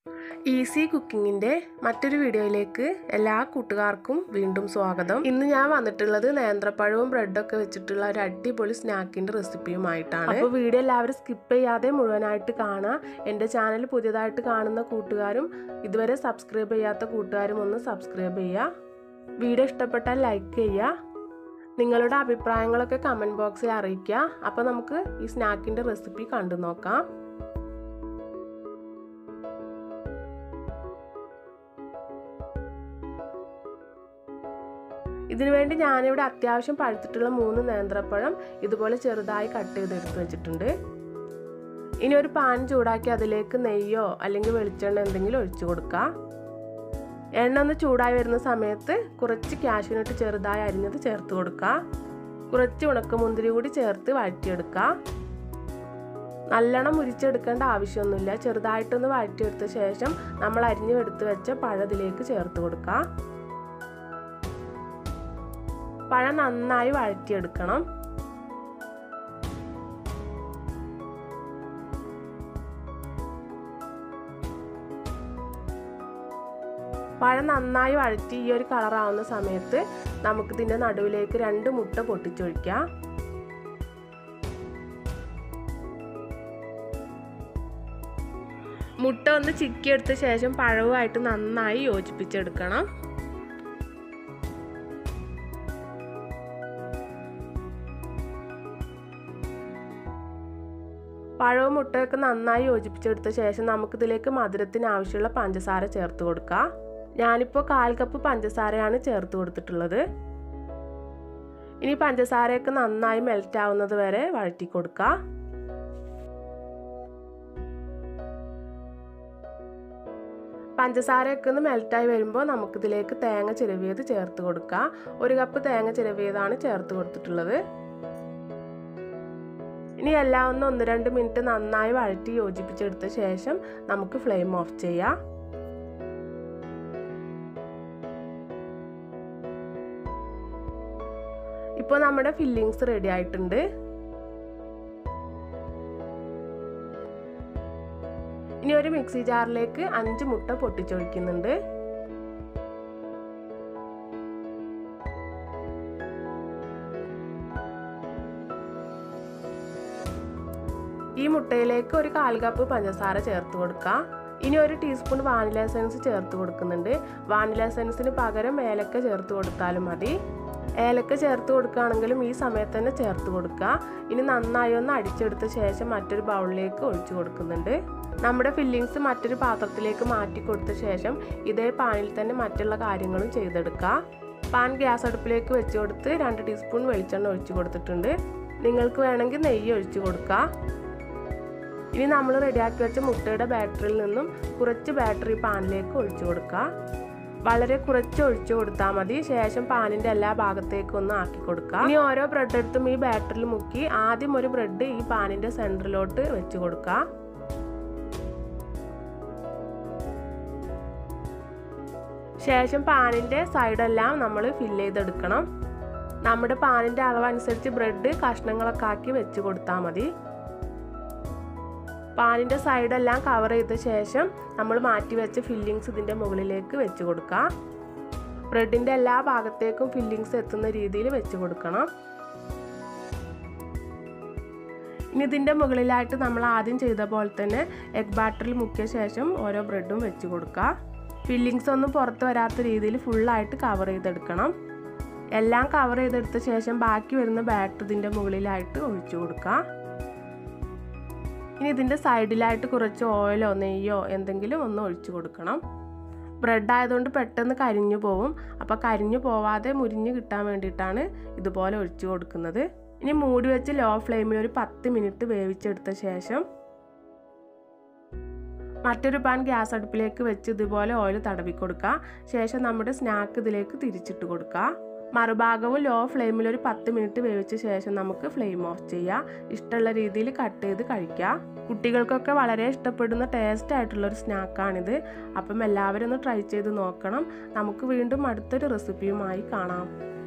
easy കുക്കിങ്ങിൻ്റെ മറ്റൊരു വീഡിയോയിലേക്ക് എല്ലാ കൂട്ടുകാർക്കും വീണ്ടും സ്വാഗതം ഇന്ന് ഞാൻ വന്നിട്ടുള്ളത് നേന്ത്രപ്പഴവും ബ്രെഡൊക്കെ വെച്ചിട്ടുള്ള ഒരു അടിപൊളി സ്നാക്കിൻ്റെ റെസിപ്പിയുമായിട്ടാണ് അപ്പോൾ വീഡിയോ എല്ലാവരും സ്കിപ്പ് ചെയ്യാതെ മുഴുവനായിട്ട് കാണുക എൻ്റെ ചാനൽ പുതിയതായിട്ട് കാണുന്ന കൂട്ടുകാരും ഇതുവരെ സബ്സ്ക്രൈബ് ചെയ്യാത്ത കൂട്ടുകാരും ഒന്ന് സബ്സ്ക്രൈബ് ചെയ്യുക വീഡിയോ ഇഷ്ടപ്പെട്ടാൽ ലൈക്ക് ചെയ്യുക നിങ്ങളുടെ അഭിപ്രായങ്ങളൊക്കെ കമൻറ്റ് ബോക്സിൽ അറിയിക്കുക അപ്പോൾ നമുക്ക് ഈ സ്നാക്കിൻ്റെ റെസിപ്പി കണ്ടു നോക്കാം ഇതിനു വേണ്ടി ഞാനിവിടെ അത്യാവശ്യം പഴുത്തിട്ടുള്ള മൂന്ന് നേന്ത്രപ്പഴം ഇതുപോലെ ചെറുതായി കട്ട് ചെയ്ത് എടുത്ത് വെച്ചിട്ടുണ്ട് ഇനി ഒരു പാൻ ചൂടാക്കി അതിലേക്ക് നെയ്യോ അല്ലെങ്കിൽ വെളിച്ചെണ്ണ എന്തെങ്കിലും ഒഴിച്ചു കൊടുക്കുക എണ്ണ ഒന്ന് ചൂടായി വരുന്ന സമയത്ത് കുറച്ച് കാഷ്യൂനട്ട് ചെറുതായി അരിഞ്ഞത് ചേർത്ത് കൊടുക്കുക കുറച്ച് ഉണക്കമുന്തിരി കൂടി ചേർത്ത് വഴറ്റിയെടുക്കുക നല്ലോണം മുരിച്ചെടുക്കേണ്ട ആവശ്യമൊന്നുമില്ല ചെറുതായിട്ടൊന്ന് വഴറ്റിയെടുത്ത ശേഷം നമ്മൾ അരിഞ്ഞു എടുത്ത് വെച്ച പഴത്തിലേക്ക് ചേർത്ത് കൊടുക്കുക പഴം നന്നായി വഴറ്റിയെടുക്കണം പഴം നന്നായി വഴറ്റി ഈ ഒരു കളറാവുന്ന സമയത്ത് നമുക്കിതിൻ്റെ നടുവിലേക്ക് രണ്ട് മുട്ട പൊട്ടിച്ചൊഴിക്കാം മുട്ട ഒന്ന് ചിക്കിയെടുത്ത ശേഷം പഴവുമായിട്ട് നന്നായി യോജിപ്പിച്ചെടുക്കണം പഴവും മുട്ടയൊക്കെ നന്നായി യോജിപ്പിച്ചെടുത്ത ശേഷം നമുക്കിതിലേക്ക് മധുരത്തിന് ആവശ്യമുള്ള പഞ്ചസാര ചേർത്ത് കൊടുക്കാം ഞാനിപ്പോൾ കാൽ കപ്പ് പഞ്ചസാരയാണ് ചേർത്ത് കൊടുത്തിട്ടുള്ളത് ഇനി പഞ്ചസാരയൊക്കെ നന്നായി മെൽറ്റ് ആവുന്നത് വരെ വഴറ്റി കൊടുക്കുക പഞ്ചസാരയൊക്കെ ഒന്ന് മെൽറ്റായി വരുമ്പോൾ നമുക്കിതിലേക്ക് തേങ്ങ ചിരവിയത് ചേർത്ത് കൊടുക്കുക ഒരു കപ്പ് തേങ്ങ ചിരവിയതാണ് ചേർത്ത് കൊടുത്തിട്ടുള്ളത് ഇനി എല്ലാം ഒന്ന് ഒന്ന് രണ്ട് മിനിറ്റ് നന്നായി വഴറ്റി യോജിപ്പിച്ചെടുത്ത ശേഷം നമുക്ക് ഫ്ലെയിം ഓഫ് ചെയ്യാം ഇപ്പോൾ നമ്മുടെ ഫില്ലിങ്സ് റെഡി ആയിട്ടുണ്ട് ഇനി ഒരു മിക്സി ജാറിലേക്ക് അഞ്ച് മുട്ട പൊട്ടിച്ചൊഴിക്കുന്നുണ്ട് ഈ മുട്ടയിലേക്ക് ഒരു കാൽ കപ്പ് പഞ്ചസാര ചേർത്ത് കൊടുക്കാം ഇനി ഒരു ടീസ്പൂൺ വാനില എസൻസ് ചേർത്ത് കൊടുക്കുന്നുണ്ട് വാനില എസൻസിന് പകരം ഏലക്ക ചേർത്ത് കൊടുത്താലും മതി ഏലക്ക ചേർത്ത് കൊടുക്കുകയാണെങ്കിലും ഈ സമയത്ത് തന്നെ ചേർത്ത് കൊടുക്കുക ഇനി നന്നായി ഒന്ന് അടിച്ചെടുത്ത ശേഷം മറ്റൊരു ബൗളിലേക്ക് ഒഴിച്ചു കൊടുക്കുന്നുണ്ട് നമ്മുടെ ഫില്ലിങ്സ് മറ്റൊരു പാത്രത്തിലേക്ക് മാറ്റി കൊടുത്ത ശേഷം ഇതേ പാനിൽ തന്നെ മറ്റുള്ള കാര്യങ്ങളും ചെയ്തെടുക്കുക പാൻ ഗ്യാസ് അടുപ്പിലേക്ക് വെച്ച് കൊടുത്ത് രണ്ട് ടീസ്പൂൺ വെളിച്ചെണ്ണ ഒഴിച്ചു കൊടുത്തിട്ടുണ്ട് നിങ്ങൾക്ക് വേണമെങ്കിൽ നെയ്യ് ഒഴിച്ചു കൊടുക്കുക ഇനി നമ്മൾ റെഡിയാക്കി വെച്ച മുട്ടയുടെ ബാറ്ററിയിൽ നിന്നും കുറച്ച് ബാറ്ററി പാനിലേക്ക് ഒഴിച്ചു കൊടുക്കുക വളരെ കുറച്ച് ഒഴിച്ചു കൊടുത്താൽ മതി ശേഷം പാനിൻ്റെ എല്ലാ ഭാഗത്തേക്കും ഒന്ന് ആക്കി കൊടുക്കുക ഇനി ഓരോ ബ്രെഡ് എടുത്തും ഈ ബാറ്ററിൽ മുക്കി ആദ്യം ഒരു ബ്രെഡ് ഈ പാനിൻ്റെ സെൻറ്ററിലോട്ട് വെച്ച് കൊടുക്കുക ശേഷം പാനിൻ്റെ സൈഡെല്ലാം നമ്മൾ ഫില്ല് ചെയ്തെടുക്കണം നമ്മുടെ പാനിൻ്റെ അളവനുസരിച്ച് ബ്രെഡ് കഷ്ണങ്ങളൊക്കെ ആക്കി വെച്ച് കൊടുത്താൽ മതി പാനിൻ്റെ സൈഡെല്ലാം കവർ ചെയ്ത ശേഷം നമ്മൾ മാറ്റി വെച്ച ഫില്ലിങ്സ് ഇതിൻ്റെ മുകളിലേക്ക് വെച്ച് കൊടുക്കാം ബ്രെഡിൻ്റെ എല്ലാ ഭാഗത്തേക്കും ഫില്ലിങ്സ് എത്തുന്ന രീതിയിൽ വെച്ച് കൊടുക്കണം ഇനി ഇതിൻ്റെ മുകളിലായിട്ട് നമ്മൾ ആദ്യം ചെയ്ത പോലെ തന്നെ എഗ് ബാറ്ററിൽ മുക്കിയ ശേഷം ഓരോ ബ്രെഡും വെച്ച് കൊടുക്കുക ഫില്ലിങ്സ് ഒന്നും പുറത്ത് വരാത്ത രീതിയിൽ ഫുള്ളായിട്ട് കവർ ചെയ്തെടുക്കണം എല്ലാം കവർ ചെയ്തെടുത്ത ശേഷം ബാക്കി വരുന്ന ബാറ്റർ ഇതിൻ്റെ മുകളിലായിട്ട് ഒഴിച്ചു കൊടുക്കുക ഇനി ഇതിൻ്റെ സൈഡിലായിട്ട് കുറച്ച് ഓയിലോ നെയ്യോ എന്തെങ്കിലും ഒന്ന് ഒഴിച്ചു കൊടുക്കണം ബ്രെഡ് ആയതുകൊണ്ട് പെട്ടെന്ന് കരിഞ്ഞു പോവും അപ്പോൾ കരിഞ്ഞു പോവാതെ മുരിഞ്ഞ് കിട്ടാൻ വേണ്ടിയിട്ടാണ് ഇതുപോലെ ഒഴിച്ചു കൊടുക്കുന്നത് ഇനി മൂടി വെച്ച് ലോ ഫ്ലെയിമിൽ ഒരു പത്ത് മിനിറ്റ് വേവിച്ചെടുത്ത ശേഷം മറ്റൊരു പാൻ ഗ്യാസ് അടുപ്പിലേക്ക് വെച്ച് ഇതുപോലെ ഓയിൽ തടവി കൊടുക്കുക ശേഷം നമ്മുടെ സ്നാക്ക് ഇതിലേക്ക് തിരിച്ചിട്ട് കൊടുക്കുക മറുഭാഗവും ലോ ഫ്ലെയിമിൽ ഒരു പത്ത് മിനിറ്റ് വേവിച്ച ശേഷം നമുക്ക് ഫ്ലെയിം ഓഫ് ചെയ്യാം ഇഷ്ടമുള്ള രീതിയിൽ കട്ട് ചെയ്ത് കഴിക്കാം കുട്ടികൾക്കൊക്കെ വളരെ ഇഷ്ടപ്പെടുന്ന ടേസ്റ്റ് ആയിട്ടുള്ള ഒരു സ്നാക്കാണിത് അപ്പം എല്ലാവരും ഒന്ന് ട്രൈ ചെയ്ത് നോക്കണം നമുക്ക് വീണ്ടും അടുത്തൊരു റെസിപ്പിയുമായി കാണാം